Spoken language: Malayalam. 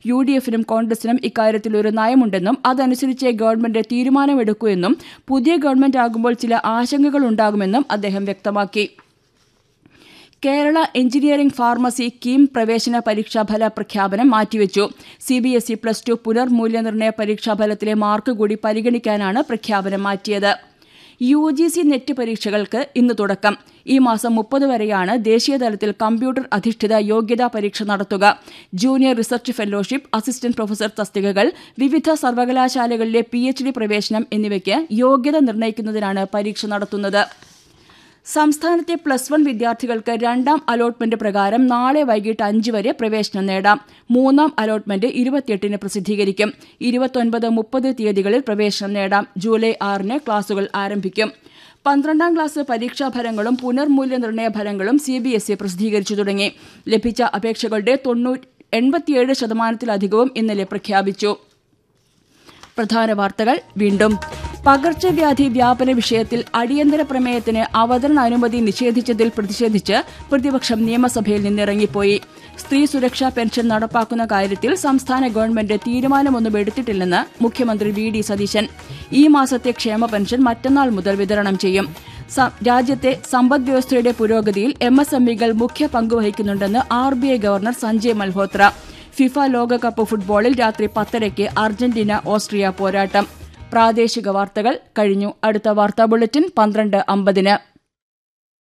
യു ഡി എഫിനും കോൺഗ്രസിനും ഇക്കാര്യത്തിൽ ഒരു നയമുണ്ടെന്നും അതനുസരിച്ച് ഗവൺമെന്റ് തീരുമാനമെടുക്കൂ എന്നും പുതിയ ഗവൺമെന്റ് ആകുമ്പോൾ ചില ആശങ്കകൾ ഉണ്ടാകുമെന്നും അദ്ദേഹം വ്യക്തമാക്കി കേരള എഞ്ചിനീയറിംഗ് ഫാർമസി കീം പ്രവേശന പരീക്ഷാഫല പ്രഖ്യാപനം മാറ്റിവെച്ചു C B S E plus two പുനർമൂല്യനിർണ്ണയ പരീക്ഷാഫലത്തിലെ മാർക്ക് കൂടി പരിഗണിക്കാനാണ് പ്രഖ്യാപനം മാറ്റിയത് യു ജി സി നെറ്റ് പരീക്ഷകൾക്ക് ഇന്ന് തുടക്കം ഈ മാസം മുപ്പത് വരെയാണ് ദേശീയതലത്തിൽ കമ്പ്യൂട്ടർ അധിഷ്ഠിത യോഗ്യതാ പരീക്ഷ നടത്തുക junior research fellowship assistant professor തസ്തികകൾ വിവിധ സർവകലാശാലകളിലെ പി എച്ച് ഡി പ്രവേശനം എന്നിവയ്ക്ക് യോഗ്യത നിർണ്ണയിക്കുന്നതിനാണ് പരീക്ഷ നടത്തുന്നത് സംസ്ഥാനത്തെ പ്ലസ് വൺ വിദ്യാർത്ഥികൾക്ക് രണ്ടാം അലോട്ട്മെന്റ് പ്രകാരം നാളെ വൈകിട്ട് അഞ്ച് വരെ പ്രവേശനം നേടാം മൂന്നാം അലോട്ട്മെന്റ് ഇരുപത്തിയെട്ടിന് പ്രസിദ്ധീകരിക്കും ഇരുപത്തൊൻപത് മുപ്പത് തീയതികളിൽ പ്രവേശനം നേടാം ജൂലൈ ആറിന് ക്ലാസുകൾ ആരംഭിക്കും പന്ത്രണ്ടാം ക്ലാസ് പരീക്ഷാഫലങ്ങളും പുനർമൂല്യനിർണ്ണയ ഫലങ്ങളും സി ബി എസ് ഇ പ്രസിദ്ധീകരിച്ചു തുടങ്ങി ലഭിച്ച അപേക്ഷകളുടെ തൊണ്ണൂറ്റി എൺപത്തിയേഴ് ശതമാനത്തിലധികവും ഇന്നലെ പ്രഖ്യാപിച്ചു പ്രധാന വാർത്തകൾ വീണ്ടും പകർച്ചവ്യാധി വ്യാപന വിഷയത്തിൽ അടിയന്തര പ്രമേയത്തിന് അവതരണ അനുമതി നിഷേധിച്ചതിൽ പ്രതിഷേധിച്ച് പ്രതിപക്ഷം നിയമസഭയിൽ നിന്നിറങ്ങിപ്പോയി സ്ത്രീ സുരക്ഷാ പെൻഷൻ നടപ്പാക്കുന്ന കാര്യത്തിൽ സംസ്ഥാന ഗവൺമെന്റ് തീരുമാനമൊന്നും എടുത്തിട്ടില്ലെന്ന് മുഖ്യമന്ത്രി വി ഡി സതീശൻ ഈ മാസത്തെ ക്ഷേമ പെൻഷൻ മറ്റന്നാൾ മുതൽ വിതരണം ചെയ്യും സ- രാജ്യത്തെ സമ്പദ് വ്യവസ്ഥയുടെ പുരോഗതിയിൽ എം എസ് എം ഇകൾ മുഖ്യ പങ്കുവഹിക്കുന്നുണ്ടെന്ന് R B I governor Sanjay Malhotra FIFA ലോകകപ്പ് ഫുട്ബോളിൽ രാത്രി പത്തരയ്ക്ക് അർജന്റീന ഓസ്ട്രിയ പോരാട്ടം പ്രാദേശിക വാർത്തകൾ കഴിഞ്ഞു അടുത്ത വാർത്താ ബുള്ളറ്റിൻ പന്ത്രണ്ട് അമ്പതിന്